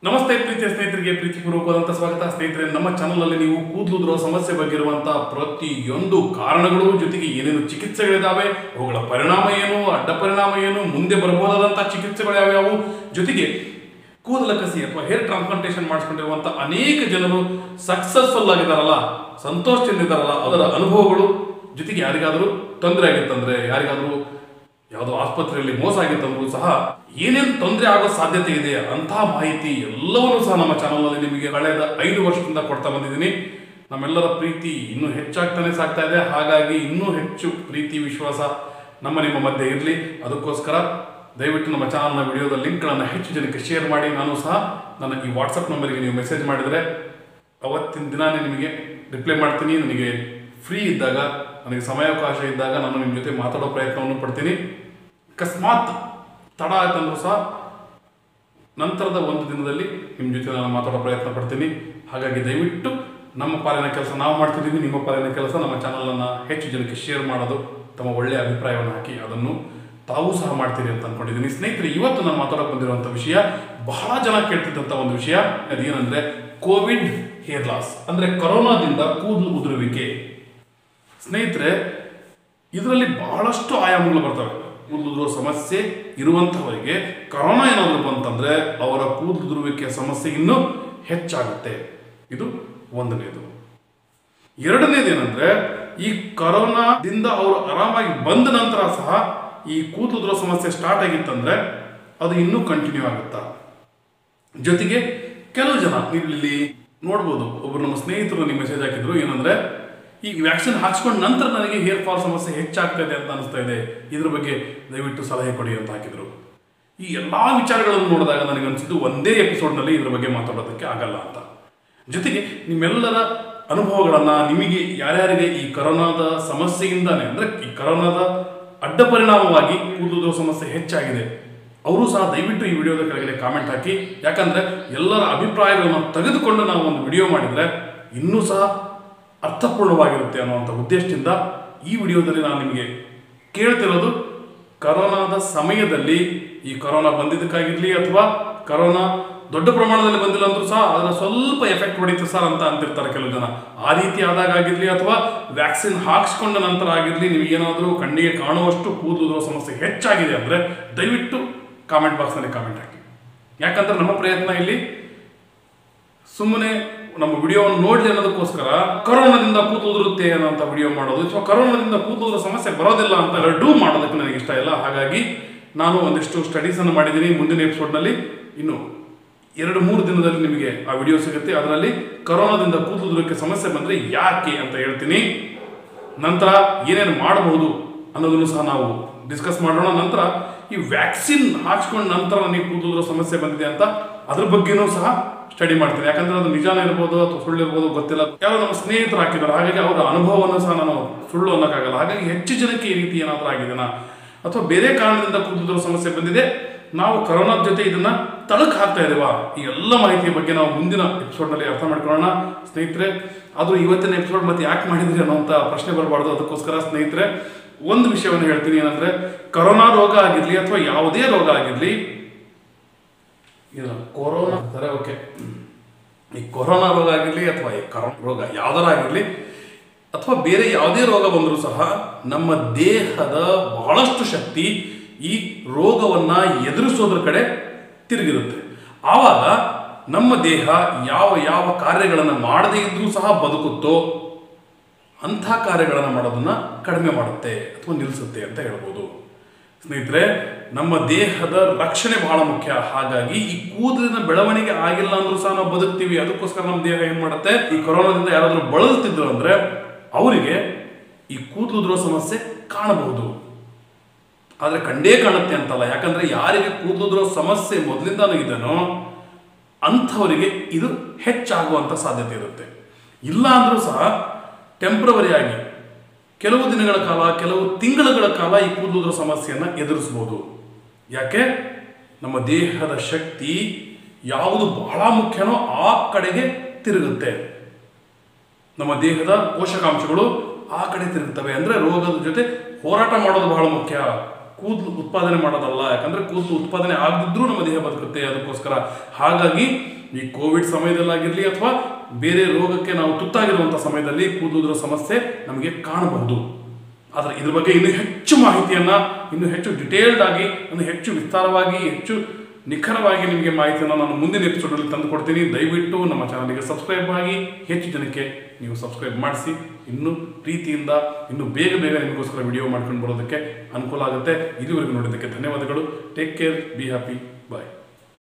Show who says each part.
Speaker 1: ನಮಸ್ತೆ ಪ್ರೀತಿಯ ಸ್ನೇಹಿತರಿಗೆ ಪ್ರೀತಿಪೂರ್ವಕವಾದಂಥ ಸ್ವಾಗತ ಸ್ನೇಹಿತರೆ ನಮ್ಮ ಚಾನಲಲ್ಲಿ ನೀವು ಕೂದಲು ಸಮಸ್ಯೆ ಬಗ್ಗೆ ಇರುವಂತಹ ಪ್ರತಿಯೊಂದು ಕಾರಣಗಳು ಜೊತೆಗೆ ಏನೇನು ಚಿಕಿತ್ಸೆಗಳಿದಾವೆ ಅವುಗಳ ಪರಿಣಾಮ ಏನು ಅಡ್ಡ ಪರಿಣಾಮ ಏನು ಮುಂದೆ ಬರಬಹುದಾದಂತಹ ಚಿಕಿತ್ಸೆಗಳು ಯಾವ್ಯಾವು ಜೊತೆಗೆ ಕೂದಲ ಕಸಿ ಅಥವಾ ಹೇರ್ ಟ್ರಾನ್ಸ್ಪ್ಲಾಂಟೇಷನ್ ಮಾಡಿಸ್ಕೊಂಡಿರುವಂಥ ಅನೇಕ ಜನರು ಸಕ್ಸಸ್ಫುಲ್ ಆಗಿದಾರಲ್ಲ ಸಂತೋಷದಿಂದಿದ್ದಾರಲ್ಲ ಅದರ ಅನುಭವಗಳು ಜೊತೆಗೆ ಯಾರಿಗಾದರೂ ತೊಂದರೆ ಆಗಿತ್ತಂದ್ರೆ ಯಾರಿಗಾದರೂ ಯಾವುದೋ ಆಸ್ಪತ್ರೆಯಲ್ಲಿ ಮೋಸ ಆಗಿತ್ತಂದ್ರೂ ಸಹ ಏನೇನು ತೊಂದರೆ ಆಗೋ ಸಾಧ್ಯತೆ ಇದೆ ಅಂತಹ ಮಾಹಿತಿ ಎಲ್ಲವನ್ನೂ ಸಹ ನಮ್ಮ ಚಾನಲ್ನಲ್ಲಿ ನಿಮಗೆ ಕಳೆದ ಐದು ವರ್ಷದಿಂದ ಕೊಡ್ತಾ ಬಂದಿದ್ದೀನಿ ನಮ್ಮೆಲ್ಲರ ಪ್ರೀತಿ ಇನ್ನೂ ಹೆಚ್ಚಾಗ್ತಾನೆ ಸಾಗ್ತಾ ಇದೆ ಹಾಗಾಗಿ ಇನ್ನೂ ಹೆಚ್ಚು ಪ್ರೀತಿ ವಿಶ್ವಾಸ ನಮ್ಮ ನಿಮ್ಮ ಮಧ್ಯೆ ಇರಲಿ ಅದಕ್ಕೋಸ್ಕರ ದಯವಿಟ್ಟು ನಮ್ಮ ಚಾನಲ್ನ ವಿಡಿಯೋದ ಲಿಂಕ್ಗಳನ್ನು ಹೆಚ್ಚು ಜನಕ್ಕೆ ಶೇರ್ ಮಾಡಿ ನಾನು ಸಹ ನನ್ನ ಈ ವಾಟ್ಸಪ್ ನಂಬರಿಗೆ ನೀವು ಮೆಸೇಜ್ ಮಾಡಿದರೆ ಅವತ್ತಿನ ದಿನಾನೇ ನಿಮಗೆ ರಿಪ್ಲೈ ಮಾಡ್ತೀನಿ ನನಗೆ ಫ್ರೀ ಇದ್ದಾಗ ನನಗೆ ಸಮಯಾವಕಾಶ ಇದ್ದಾಗ ನಾನು ನಿಮ್ಮ ಜೊತೆ ಮಾತಾಡೋ ಪ್ರಯತ್ನವನ್ನು ಪಡ್ತೀನಿ ಅಕಸ್ಮಾತ್ ತಡ ಆಯ್ತಂದ್ರೂ ಸಹ ನಂತರದ ಒಂದು ದಿನದಲ್ಲಿ ನಿಮ್ಮ ಜೊತೆ ನಾನು ಮಾತಾಡೋ ಪ್ರಯತ್ನ ಪಡ್ತೀನಿ ಹಾಗಾಗಿ ದಯವಿಟ್ಟು ನಮ್ಮ ಪಾಲಿನ ಕೆಲಸ ನಾವು ಮಾಡ್ತಿದ್ದೀವಿ ನಿಮ್ಮ ಪಾಲಿನ ಕೆಲಸ ನಮ್ಮ ಚಾನಲನ್ನು ಹೆಚ್ಚು ಜನಕ್ಕೆ ಶೇರ್ ಮಾಡೋದು ತಮ್ಮ ಒಳ್ಳೆಯ ಅಭಿಪ್ರಾಯವನ್ನು ಹಾಕಿ ಅದನ್ನು ತಾವು ಸಹ ಮಾಡ್ತೀರಿ ಅಂತ ಅನ್ಕೊಂಡಿದ್ದೀನಿ ಸ್ನೇಹಿತರೆ ಇವತ್ತು ನಾನು ಮಾತಾಡೋಕೆ ಬಂದಿರುವಂಥ ವಿಷಯ ಬಹಳ ಜನ ಕೇಳ್ತಿದ್ದಂಥ ಒಂದು ವಿಷಯ ಅದೇನಂದ್ರೆ ಕೋವಿಡ್ ಹೇರ್ ಲಾಸ್ ಅಂದರೆ ಕೊರೋನಾದಿಂದ ಕೂದಲು ಉದುರುವಿಕೆ ಸ್ನೇಹಿತರೆ ಇದರಲ್ಲಿ ಬಹಳಷ್ಟು ಆಯಾಮಗಳು ಬರ್ತವೆ ಕೂದಲು ಸಮಸ್ಯೆ ಇರುವಂತಹವರಿಗೆ ಕರೋನಾ ಏನಾದರೂ ಬಂತಂದ್ರೆ ಅವರ ಕೂದಲು ಸಮಸ್ಯೆ ಇನ್ನೂ ಹೆಚ್ಚಾಗುತ್ತೆ ಇದು ಒಂದನೇದು ಎರಡನೇದೇನೆಂದ್ರೆ ಈ ಕರೋನಾದಿಂದ ಅವರು ಆರಾಮಾಗಿ ಬಂದ ನಂತರ ಸಹ ಈ ಕೂದಲು ಸಮಸ್ಯೆ ಸ್ಟಾರ್ಟ್ ಆಗಿತ್ತಂದ್ರೆ ಅದು ಇನ್ನೂ ಕಂಟಿನ್ಯೂ ಆಗುತ್ತಾ ಜೊತೆಗೆ ಕೆಲವು ಜನ ನೀವು ಇಲ್ಲಿ ನೋಡ್ಬೋದು ಒಬ್ಬರು ನಮ್ಮ ಸ್ನೇಹಿತರು ನಿಮ್ಮ ಮೆಸೇಜ್ ಹಾಕಿದ್ರು ಏನಂದ್ರೆ ಈ ವ್ಯಾಕ್ಸಿನ್ ಹಾಕ್ಸ್ಕೊಂಡ ನಂತರ ನನಗೆ ಹೇರ್ ಫಾಲ್ ಸಮಸ್ಯೆ ಹೆಚ್ಚಾಗ್ತಾ ಇದೆ ಅಂತ ಅನಿಸ್ತಾ ಇದೆ ಇದ್ರ ಬಗ್ಗೆ ದಯವಿಟ್ಟು ಸಲಹೆ ಕೊಡಿ ಅಂತ ಹಾಕಿದ್ರು ಈ ಎಲ್ಲಾ ವಿಚಾರಗಳನ್ನು ನೋಡಿದಾಗ ನನಗೆ ಅನಿಸಿದ್ದು ಒಂದೇ ಎಪಿಸೋಡ್ನಲ್ಲಿ ಇದ್ರ ಬಗ್ಗೆ ಮಾತಾಡೋದಕ್ಕೆ ಆಗಲ್ಲ ಅಂತ ಜೊತೆಗೆ ನಿಮ್ಮೆಲ್ಲರ ಅನುಭವಗಳನ್ನ ನಿಮಗೆ ಯಾರ್ಯಾರಿಗೆ ಈ ಕರೋನಾದ ಸಮಸ್ಯೆಯಿಂದಾನೆ ಅಂದ್ರೆ ಈ ಕರೋನಾದ ಅಡ್ಡ ಪರಿಣಾಮವಾಗಿ ಕೂದಲು ಸಮಸ್ಯೆ ಹೆಚ್ಚಾಗಿದೆ ಅವರು ಸಹ ದಯವಿಟ್ಟು ಈ ವಿಡಿಯೋದ ಕೆಳಗಡೆ ಕಾಮೆಂಟ್ ಹಾಕಿ ಯಾಕಂದ್ರೆ ಎಲ್ಲರ ಅಭಿಪ್ರಾಯಗಳನ್ನು ತೆಗೆದುಕೊಂಡು ನಾವು ಒಂದು ವಿಡಿಯೋ ಮಾಡಿದ್ರೆ ಇನ್ನೂ ಸಹ ಅರ್ಥಪೂರ್ಣವಾಗಿರುತ್ತೆ ಅನ್ನುವಂಥ ಉದ್ದೇಶದಿಂದ ಈ ವಿಡಿಯೋದಲ್ಲಿ ನಾನು ನಿಮಗೆ ಕೇಳ್ತಿರೋದು ಕರೋನಾದ ಸಮಯದಲ್ಲಿ ಈ ಕರೋನಾ ಬಂದಿದ್ದಕ್ಕಾಗಿರ್ಲಿ ಅಥವಾ ಕರೋನಾ ದೊಡ್ಡ ಪ್ರಮಾಣದಲ್ಲಿ ಬಂದಿಲ್ಲ ಅಂದ್ರೂ ಸಹ ಅದರ ಸ್ವಲ್ಪ ಎಫೆಕ್ಟ್ ಹೊಡಿತು ಸರ್ ಅಂತ ಅಂತಿರ್ತಾರೆ ಕೆಲವು ಜನ ಆ ರೀತಿ ಆದಾಗ ಆಗಿರ್ಲಿ ಅಥವಾ ವ್ಯಾಕ್ಸಿನ್ ಹಾಕ್ಸ್ಕೊಂಡ ನಂತರ ಆಗಿರ್ಲಿ ನೀವು ಏನಾದರೂ ಕಣ್ಣಿಗೆ ಕಾಣುವಷ್ಟು ಕೂದಲು ಸಮಸ್ಯೆ ಹೆಚ್ಚಾಗಿದೆ ಅಂದರೆ ದಯವಿಟ್ಟು ಕಾಮೆಂಟ್ ಬಾಕ್ಸ್ನಲ್ಲಿ ಕಾಮೆಂಟ್ ಹಾಕಿ ಯಾಕಂದ್ರೆ ನಮ್ಮ ಪ್ರಯತ್ನ ಇಲ್ಲಿ ಸುಮ್ಮನೆ ನಮ್ಮ ವಿಡಿಯೋವನ್ನು ನೋಡ್ಲಿ ಅನ್ನೋದಕ್ಕೋಸ್ಕರ ಕರೋನಾದಿಂದ ಕೂತು ಉದುರುತ್ತೆ ಅನ್ನೋಂಥ ವಿಡಿಯೋ ಮಾಡೋದು ಅಥವಾ ಕರೋನಾದಿಂದ ಕೂತು ಉದುರೋ ಸಮಸ್ಯೆ ಬರೋದಿಲ್ಲ ಅಂತ ಎರಡೂ ಮಾಡೋದಕ್ಕೆ ನನಗೆ ಇಷ್ಟ ಇಲ್ಲ ಹಾಗಾಗಿ ನಾನು ಒಂದಿಷ್ಟು ಸ್ಟಡೀಸ್ ಅನ್ನು ಮಾಡಿದ್ದೀನಿ ಮುಂದಿನ ಎಪಿಸೋಡ್ನಲ್ಲಿ ಇನ್ನು ಎರಡು ಮೂರು ದಿನದಲ್ಲಿ ನಿಮಗೆ ಆ ವಿಡಿಯೋ ಸಿಗುತ್ತೆ ಅದರಲ್ಲಿ ಕರೋನಾದಿಂದ ಕೂತು ಉದುರೋಕ್ಕೆ ಸಮಸ್ಯೆ ಬಂದರೆ ಯಾಕೆ ಅಂತ ಹೇಳ್ತೀನಿ ನಂತರ ಏನೇನು ಮಾಡಬಹುದು ಅನ್ನೋದನ್ನು ಸಹ ನಾವು ಡಿಸ್ಕಸ್ ಮಾಡೋಣ ನಂತರ ಈ ವ್ಯಾಕ್ಸಿನ್ ಹಾಕ್ಸ್ಕೊಂಡ ನಂತರ ನನಗೆ ಕೂದಲು ಸಮಸ್ಯೆ ಬಂದಿದೆ ಅಂತ ಅದ್ರ ಬಗ್ಗೆನೂ ಸಹ ಸ್ಟಡಿ ಮಾಡ್ತೀನಿ ಯಾಕಂದ್ರೆ ಅದು ನಿಜಾನ ಇರ್ಬೋದು ಅಥವಾ ಸುಳ್ಳು ಇರ್ಬೋದು ಗೊತ್ತಿಲ್ಲ ಯಾರೋ ನಮ್ಮ ಸ್ನೇಹಿತರು ಹಾಕಿದ್ದಾರೆ ಹಾಗಾಗಿ ಅವರ ಅನುಭವವನ್ನು ಸಹ ನಾನು ಸುಳ್ಳು ಅನ್ನೋಕ್ಕಾಗಲ್ಲ ಹಾಗಾಗಿ ಹೆಚ್ಚು ಜನಕ್ಕೆ ಈ ರೀತಿ ಏನಾದರೂ ಆಗಿದೆನಾ ಅಥವಾ ಬೇರೆ ಕಾರಣದಿಂದ ಕೂದಲು ಸಮಸ್ಯೆ ಬಂದಿದೆ ನಾವು ಕರೋನಾದ ಜೊತೆ ಇದನ್ನ ತಳಕ್ ಹಾಕ್ತಾ ಇದ್ದೇವಾ ಈ ಎಲ್ಲ ಮಾಹಿತಿಯ ಬಗ್ಗೆ ನಾವು ಮುಂದಿನ ಎಪಿಸೋಡ್ನಲ್ಲಿ ಅರ್ಥ ಮಾಡ್ಕೊಳ್ಳೋಣ ಸ್ನೇಹಿತರೆ ಆದರೂ ಇವತ್ತಿನ ಎಪಿಸೋಡ್ ಮತ್ತೆ ಯಾಕೆ ಮಾಡಿದ್ರಿ ಅನ್ನೋಂಥ ಪ್ರಶ್ನೆ ಬರಬಾರ್ದು ಅದಕ್ಕೋಸ್ಕರ ಸ್ನೇಹಿತರೆ ಒಂದು ವಿಷಯವನ್ನು ಹೇಳ್ತೀನಿ ಏನಂದ್ರೆ ಕರೋನಾ ರೋಗ ಆಗಿರ್ಲಿ ಅಥವಾ ಯಾವುದೇ ರೋಗ ಆಗಿರ್ಲಿ ಇದು ಕೊರೋನಾ ಸರಿ ಓಕೆ ಈ ಕೊರೋನಾ ರೋಗ ಆಗಿರಲಿ ಅಥವಾ ಈ ಕರೋ ರೋಗ ಯಾವ್ದಾರ ಆಗಿರಲಿ ಅಥವಾ ಬೇರೆ ಯಾವುದೇ ರೋಗ ಬಂದರೂ ಸಹ ನಮ್ಮ ದೇಹದ ಬಹಳಷ್ಟು ಶಕ್ತಿ ಈ ರೋಗವನ್ನ ಎದುರಿಸೋದ್ರ ಕಡೆ ತಿರುಗಿರುತ್ತೆ ಆವಾಗ ನಮ್ಮ ದೇಹ ಯಾವ ಯಾವ ಕಾರ್ಯಗಳನ್ನು ಮಾಡದೇ ಇದ್ರೂ ಸಹ ಬದುಕುತ್ತೋ ಅಂಥ ಕಾರ್ಯಗಳನ್ನು ಮಾಡೋದನ್ನ ಕಡಿಮೆ ಮಾಡುತ್ತೆ ಅಥವಾ ನಿಲ್ಲಿಸುತ್ತೆ ಅಂತ ಹೇಳ್ಬೋದು ಸ್ನೇಹಿತರೆ ನಮ್ಮ ದೇಹದ ರಕ್ಷಣೆ ಬಹಳ ಮುಖ್ಯ ಹಾಗಾಗಿ ಈ ಕೂದಲಿನ ಬೆಳವಣಿಗೆ ಆಗಿಲ್ಲ ಅಂದ್ರೂ ಸಹ ನಾವು ಬದುಕ್ತೀವಿ ಅದಕ್ಕೋಸ್ಕರ ನಮ್ಮ ದೇಹ ಏನ್ ಮಾಡುತ್ತೆ ಈ ಕೊರೋನಾದಿಂದ ಯಾರಾದರೂ ಬಳಲ್ತಿದ್ರು ಅಂದ್ರೆ ಅವರಿಗೆ ಈ ಕೂದಲು ಸಮಸ್ಯೆ ಕಾಣಬಹುದು ಆದ್ರೆ ಕಂಡೇ ಕಾಣುತ್ತೆ ಅಂತಲ್ಲ ಯಾಕಂದ್ರೆ ಯಾರಿಗೆ ಕೂದಲು ಸಮಸ್ಯೆ ಮೊದಲಿಂದಾನು ಇದೆನೋ ಅಂಥವರಿಗೆ ಇದು ಹೆಚ್ಚಾಗುವಂತ ಸಾಧ್ಯತೆ ಇರುತ್ತೆ ಇಲ್ಲ ಅಂದ್ರೂ ಸಹ ಟೆಂಪ್ರವರಿ ಆಗಿ ಕೆಲವು ದಿನಗಳ ಕಾಲ ಕೆಲವು ತಿಂಗಳುಗಳ ಕಾಲ ಈ ಕೂದಲು ಸಮಸ್ಯೆಯನ್ನು ಎದುರಿಸಬಹುದು ಯಾಕೆ ನಮ್ಮ ದೇಹದ ಶಕ್ತಿ ಯಾವುದು ಬಹಳ ಮುಖ್ಯನೋ ಆ ಕಡೆಗೆ ತಿರುಗುತ್ತೆ ನಮ್ಮ ದೇಹದ ಪೋಷಕಾಂಶಗಳು ಆ ಕಡೆ ತಿರುಗುತ್ತವೆ ಅಂದ್ರೆ ರೋಗದ ಜೊತೆ ಹೋರಾಟ ಮಾಡೋದು ಬಹಳ ಮುಖ್ಯ ಕೂದಲು ಉತ್ಪಾದನೆ ಮಾಡೋದಲ್ಲ ಯಾಕಂದ್ರೆ ಕೂದಲು ಉತ್ಪಾದನೆ ಆಗದಿದ್ರೂ ನಮ್ಮ ದೇಹ ಬದುಕುತ್ತೆ ಅದಕ್ಕೋಸ್ಕರ ಹಾಗಾಗಿ ಈ ಕೋವಿಡ್ ಸಮಯದಲ್ಲಾಗಿರಲಿ ಅಥವಾ ಬೇರೆ ರೋಗಕ್ಕೆ ನಾವು ತುತ್ತಾಗಿರುವಂಥ ಸಮಯದಲ್ಲಿ ಕೂದಲುದ್ರ ಸಮಸ್ಯೆ ನಮಗೆ ಕಾಣಬಹುದು ಆದರೆ ಇದ್ರ ಬಗ್ಗೆ ಇನ್ನೂ ಹೆಚ್ಚು ಮಾಹಿತಿಯನ್ನ ಇನ್ನೂ ಹೆಚ್ಚು ಡಿಟೇಲ್ಡ್ ಆಗಿ ಇನ್ನೂ ಹೆಚ್ಚು ವಿಸ್ತಾರವಾಗಿ ಹೆಚ್ಚು ನಿಖರವಾಗಿ ನಿಮಗೆ ಮಾಹಿತಿಯನ್ನು ನಾನು ಮುಂದಿನ ಎಪಿಸೋಡಲ್ಲಿ ತಂದು ಕೊಡ್ತೀನಿ ದಯವಿಟ್ಟು ನಮ್ಮ ಚಾನಲ್ಗೆ ಸಬ್ಸ್ಕ್ರೈಬ್ ಆಗಿ ಹೆಚ್ಚು ಜನಕ್ಕೆ ನೀವು ಸಬ್ಸ್ಕ್ರೈಬ್ ಮಾಡಿಸಿ ಇನ್ನೂ ಪ್ರೀತಿಯಿಂದ ಇನ್ನೂ ಬೇಗ ಬೇಗ ನಿಮಗೋಸ್ಕರ ವಿಡಿಯೋ ಮಾಡ್ಕೊಂಡು ಬರೋದಕ್ಕೆ ಅನುಕೂಲ ಆಗುತ್ತೆ ಇದುವರೆಗೂ ನೋಡಿದ್ದಕ್ಕೆ ಧನ್ಯವಾದಗಳು take care be happy bye